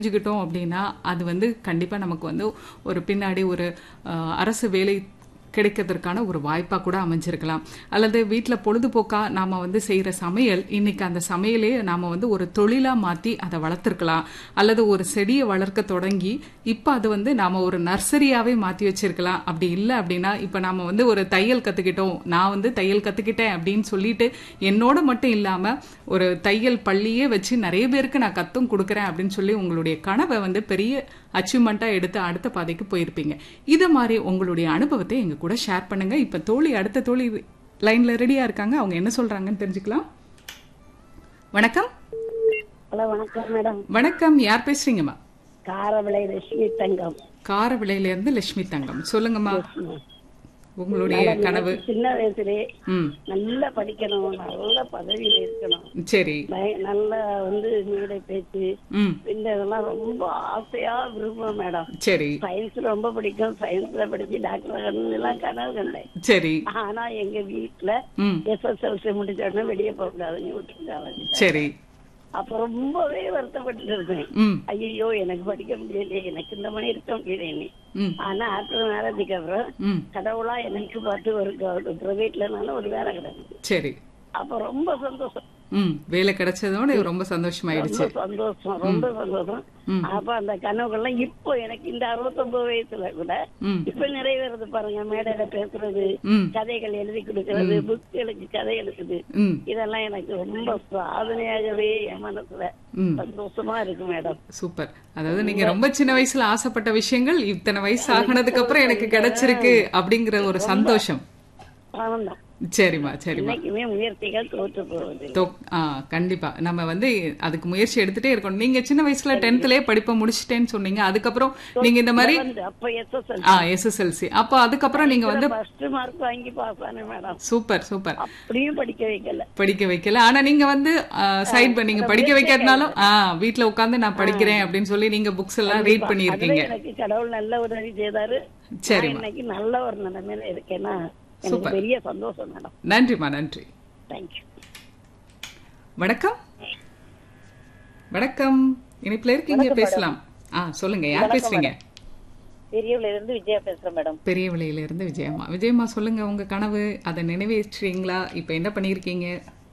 தெரிஞ்சுக்கிட்டோம் அப்படின்னா அது வந்து கண்டிப்பா நமக்கு வந்து ஒரு பின்னாடி ஒரு அஹ், அரசு வேலை கிடைக்கிறதுக்கான ஒரு வாய்ப்பா கூட அமைஞ்சிருக்கலாம் அல்லது வீட்ல பொழுதுபோக்கா நாம வந்து செய்யற சமையல் இன்னைக்கு அந்த சமையலே நாம வந்து ஒரு தொழிலா மாத்தி அதை வளர்த்துருக்கலாம் அல்லது ஒரு செடியை வளர்க்க தொடங்கி இப்ப அது வந்து நாம ஒரு நர்சரியாவே மாத்தி வச்சிருக்கலாம் அப்படி இல்லை அப்படின்னா இப்ப நாம வந்து ஒரு தையல் கத்துக்கிட்டோம் நான் வந்து தையல் கத்துக்கிட்டேன் அப்படின்னு சொல்லிட்டு என்னோட மட்டும் இல்லாம ஒரு தையல் பள்ளியே வச்சு நிறைய பேருக்கு நான் கத்தும் கொடுக்குறேன் அப்படின்னு சொல்லி உங்களுடைய கனவை வந்து பெரிய அச்சீவ்மெண்ட்டா எடுத்து அடுத்த பாதைக்கு போயிருப்பீங்க இத மாதிரி உங்களுடைய அனுபவத்தை எங்க கூட ஷேர் பண்ணுங்க இப்ப தோழி அடுத்த தோழி லைன்ல ரெடியா இருக்காங்க அவங்க என்ன சொல்றாங்கன்னு தெரிஞ்சுக்கலாம் வணக்கம் ஹலோ வணக்கம் மேடம் வணக்கம் யார் பேசுறீங்கம்மா காரவிளை லட்சுமி தங்கம் காரவிளையில இருந்து லட்சுமி தங்கம் சொல்லுங்கம்மா உங்களுடைய கனவு சின்ன வயசுலே ம் நல்லா படிக்கணும் நல்ல பதவியில இருக்கணும் சரி பய- நல்லா வந்து மேடை பேச்சு ம் இந்த இதெல்லாம் ரொம்ப ஆசையா விரும்புவேன் மேடம் சரி சயின்ஸ் ரொம்ப பிடிக்கும் சயின்ஸ்ல படிச்சு டாக்டர் எல்லாம் கனவு கண்டேன் சரி ஆனா எங்க வீட்டுல ம் எஸ்எஸ்எல்சி முடிச்ச உடனே வெளியே போக கூடாதுன்னு விட்டுருக்காங்க சரி அப்ப ரொம்பவே வருத்தப்பட்டு இருக்கேன் ம் ஐயோ எனக்கு படிக்க முடியலையே எனக்கு இந்த மணி இருக்க முடியலையே ம் ஆனா ஆஃப்டர் மேரேஜுக்கு அப்புறம் ம் கடவுளா எனக்கு பார்த்து ஒரு பிரைவேட்லனாலும் ஒரு வேலை கிடைக்குது சரி அப்ப ரொம்ப சந்தோஷம் ம் வேலை கிடைச்சதோட ரொம்ப சந்தோஷமாயிடுச்சு ரொம்ப சந்தோஷம் ரொம்ப சந்தோஷம் ம். அப்ப அந்த கனவுகள்லாம் இப்போ எனக்கு இந்த அறுபத்தொன்பது வயசுல கூட ம் இப்ப நிறைவேறது பாருங்க மேடையில பேசுறது ம் கதைகள் எழுதி கொடுக்கறது புக்குகளுக்கு கதை எழுதுது ம் இதெல்லாம் எனக்கு ரொம்ப சாதனையாகவே என் மனசுல ம் சந்தோஷமா இருக்கு மேடம் சூப்பர் அதாவது நீங்க ரொம்ப சின்ன வயசுல ஆசைப்பட்ட விஷயங்கள் இத்தனை வயசு ஆகுனதுக்கு அப்புறம் எனக்கு கிடைச்சிருக்கு அப்படிங்கிற ஒரு சந்தோஷம் ஆனந்தம் சரிம்மா சரிம்மா இன்னைக்குமே முயற்சிகள் தோற்று போவதில்லை தொ- ஆ கண்டிப்பா நம்ம வந்து அதுக்கு முயற்சி எடுத்துட்டே இருக்கணும் நீங்க சின்ன வயசுல டென்த்லயே படிப்பை முடிச்சிட்டேன்னு சொன்னீங்க அதுக்கப்புறம் நீங்க இந்த மாதிரி வந்து அப்ப எஸ்எஸ்எல் ஆ எஸ்எஸ்எல்சி அப்போ அதுக்கப்புறம் நீங்க வந்து ஃபர்ஸ்ட் மார்க் வாங்கி பாஸ் ஆனேன் மேடம் சூப்பர் சூப்பர் அப்படியும் படிக்க வைக்கல படிக்க வைக்கல ஆனா நீங்க வந்து சைட் நீங்க படிக்க வைக்காதனாலும் ஆ வீட்ல உட்கார்ந்து நான் படிக்கிறேன் அப்படின்னு சொல்லி நீங்க புக்ஸ் எல்லாம் ரீட் அதுல பண்ணியிருக்கீங்க எனக்கு கடவுள் நல்ல உதவி செய்தாரு சரிம்மா. நான் இன்னைக்கு நல்ல ஒரு நிலைமையில இருக்கேன்னா எனக்கு பெரிய சந்தோஷம் மேடம் நன்றிம்மா நன்றி தேங்க்யூ வணக்கம் வணக்கம் இணைப்புல இருக்கீங்க பேசலாம் ஆ சொல்லுங்க யார் பேசுறீங்க பெரியவள இருந்து விஜயா பேசுறேன் மேடம் பெரிய விலையில இருந்து விஜயம்மா விஜயம்மா சொல்லுங்க உங்க கனவு அதை நிறைவேற்றுறீங்களா இப்ப என்ன பண்ணிருக்கீங்க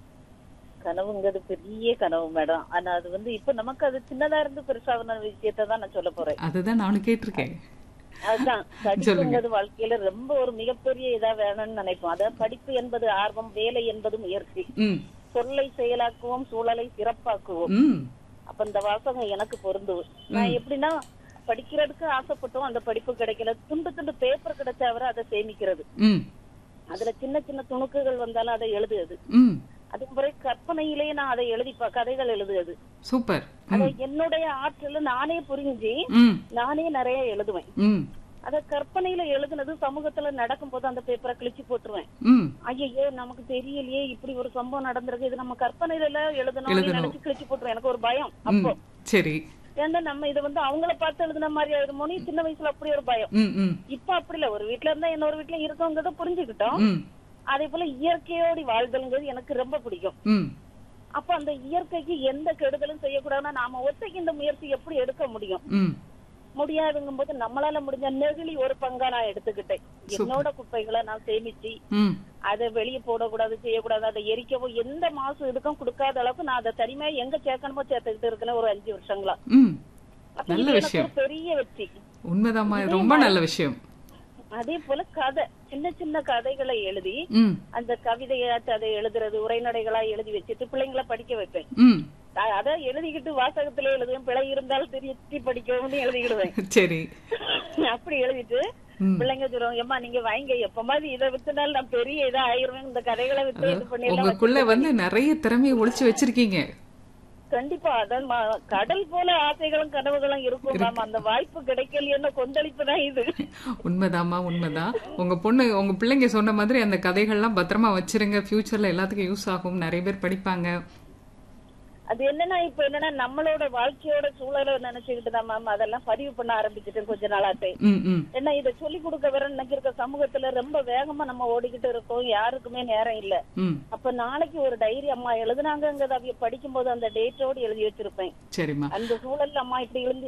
கனவுங்கிறது பெரிய கனவு மேடம் ஆனா அது வந்து இப்ப நமக்கு அது சின்னதா இருந்து பெருசாகுன விஷயத்தை தான் நான் சொல்ல போறேன் அதுதான் நானும் கேட்டிருக்கேன் அதுதான் படிப்புங்கிறது வாழ்க்கையில ரொம்ப ஒரு மிகப்பெரிய இதா வேணும்னு நினைப்போம் அதாவது படிப்பு என்பது ஆர்வம் வேலை என்பது முயற்சி ம் சொல்லை செயலாக்குவோம் சூழலை சிறப்பாக்குவோம் ம் அப்ப இந்த வாசகம் எனக்கு பொருந்தும் நான் எப்படின்னா படிக்கிறதுக்கு ஆசைப்பட்டோம் அந்த படிப்பு கிடைக்கல துண்டு துண்டு பேப்பர் கிடைச்சா வரை அதை சேமிக்கிறது ம் அதுல சின்ன சின்ன துணுக்குகள் வந்தாலும் அதை எழுதுறது ம் அது முறை கற்பனையிலேயே நான் அதை எழுதி ப- கதைகள் எழுதுறது சூப்பர் அத என்னுடைய ஆற்றல நானே புரிஞ்சு ம் நானே நிறைய எழுதுவேன் ம் அத கற்பனையில எழுதுனது சமூகத்துல நடக்கும்போது அந்த பேப்பரை கிழிச்சு போட்டுருவேன் ம் ஐயோ நமக்கு தெரியலையே இப்படி ஒரு சம்பவம் நடந்திருக்கு இது நம்ம கற்பனையில எல்லாம் எழுதணும் நினைச்சு கிழிச்சு போட்டுருவேன் எனக்கு ஒரு பயம் அப்போ ம் சரி ஏன்னா நம்ம இதை வந்து அவங்கள பார்த்து எழுதுன மாதிரி எழுதுமோனி சின்ன வயசுல அப்படி ஒரு பயம் ம் ம் இப்ப அப்படி இல்ல ஒரு வீட்ல இருந்தா இன்னொரு வீட்ல இருக்கவங்கிறத புரிஞ்சுக்கிட்டோம் ம் அதே போல இயற்கையோடு வாழ்தல்ங்கிறது எனக்கு ரொம்ப பிடிக்கும் ம் அப்ப அந்த இயற்கைக்கு எந்த கெடுதலும் செய்யக்கூடாதுன்னா நாம ஒத்தைக்கு இந்த முயற்சி எப்படி எடுக்க முடியும் ம் முடியாதுங்கும் போது நம்மளால முடிஞ்ச நெகிழி ஒரு பங்கா நான் எடுத்துக்கிட்டேன் என்னோட குப்பைகளை நான் சேமிச்சு ம் அதை வெளியே போடக்கூடாது செய்யக்கூடாது அதை எரிக்கவோ எந்த மாசு இதுக்கும் கொடுக்காத அளவுக்கு நான் அதை தனிமையா எங்க சேர்க்கணுமோ சேர்த்துக்கிட்டு இருக்கேன் ஒரு அஞ்சு வருஷங்களா ம் அப்ப நல்ல இது எனக்கு விஷயம் ஒரு பெரிய வெற்றி உண்மைதாம்மா இது ரொம்ப நல்ல விஷயம் அதே போல கதை சின்ன சின்ன கதைகளை எழுதி ம் அந்த கவிதையாச்சு அதை எழுதுறது உரைநடைகளா எழுதி வச்சுட்டு பிள்ளைங்களை படிக்க வைப்பேன் ம் நான் அதை எழுதிக்கிட்டு வாசகத்துல எழுதுவேன் பிழை இருந்தாலும் திருத்தி படிக்கவும் எழுதிக்கிடுவேன் சரி அப்படி எழுதிட்டு ம். பிள்ளைங்க சொல்லுவாங்க ஏம்மா நீங்க வாங்க எப்ப மாதிரி இதை வித்துனாலும் நான் பெரிய இதா ஆயிருவேன் இந்த கதைகளை வித்து இது பண்ணி எல்லாம் உங்களுக்குள்ள வந்து நிறைய திறமையை ஒளிச்சு வச்சிருக்கீங்க கண்டிப்பா அதான் ம- கடல் போல ஆசைகளும் கனவுகளும் இருக்கும் மேம் அந்த வாய்ப்பு கிடைக்கலையேன்னு கொந்தளிப்பு தான் இது உண்மைதாம்மா உண்மைதான் உங்க பொண்ணு உங்க பிள்ளைங்க சொன்ன மாதிரி அந்த கதைகள்லாம் பத்திரமா வச்சிருங்க ஃபியூச்சர்ல எல்லாத்துக்கும் யூஸ் ஆகும் நிறைய பேர் படிப்பாங்க அது என்னன்னா இப்ப என்னன்னா நம்மளோட வாழ்க்கையோட சூழலை நினைச்சுக்கிட்டு தான் மேம் அதெல்லாம் பதிவு பண்ண ஆரம்பிச்சுட்டேன் கொஞ்ச நாளாட்டே ம் ம் ஏன்னா இதை சொல்லி கொடுக்க வர இன்னைக்கு இருக்க சமூகத்துல ரொம்ப வேகமா நம்ம ஓடிக்கிட்டு இருக்கோம் யாருக்குமே நேரம் இல்ல ம் அப்ப நாளைக்கு ஒரு டைரி அம்மா எழுதுனாங்கிறத அவிய படிக்கும் போது அந்த டேட்டோடு எழுதி வச்சிருப்பேன் சரிம்மா அந்த சூழல்ல அம்மா இப்படி எழுதி